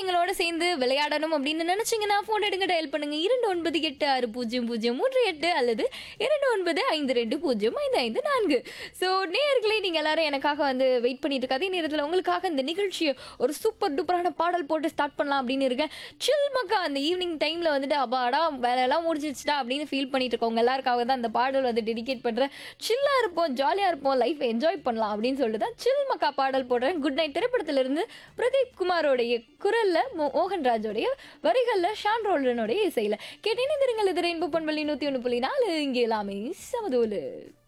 எங்களோட சேர்ந்து விளையாடணும் அப்படின்னு நினைச்சீங்கன்னா போன் எடுங்க டயல் பண்ணுங்க இரண்டு ஒன்பது எட்டு ஆறு பூஜ்ஜியம் பூஜ்ஜியம் மூன்று எட்டு அல்லது இரண்டு ஒன்பது ஐந்து ரெண்டு பூஜ்ஜியம் ஐந்து ஐந்து நான்கு ஸோ நேயர்களே நீங்க எல்லாரும் எனக்காக வந்து வெயிட் பண்ணிட்டு இருக்க அதே நேரத்தில் உங்களுக்காக இந்த நிகழ்ச்சியை ஒரு சூப்பர் டூப்பரான பாடல் போட்டு ஸ்டார்ட் பண்ணலாம் அப்படின்னு இருக்கேன் சில் மக்கா அந்த ஈவினிங் டைம்ல வந்துட்டு அப்பாடா வேலையெல்லாம் முடிஞ்சிச்சுடா அப்படின்னு ஃபீல் பண்ணிட்டு இருக்கவங்க எல்லாருக்காக தான் அந்த பாடல் வந்து டெடிகேட் பண்றேன் சில்லா இருப்போம் ஜாலியா இருப்போம் லைஃப் என்ஜாய் பண்ணலாம் அப்படின்னு சொல்லிட்டு தான் சில் மக்கா பாடல் போடுறேன் குட் நைட் திரைப்படத்திலிருந்து பிரதீப் குமாரோடைய குரல்ல மோ- மோகன்ராஜோடைய வரிகள்ல ஷான் ரோல்டனுடைய இசையில கேட்டேன் திருங்கள் இது ரெயின்போ பண்பள்ளி நூத்தி ஒன்று புள்ளி நாலு இங்கே எல்லாமே சமதூலு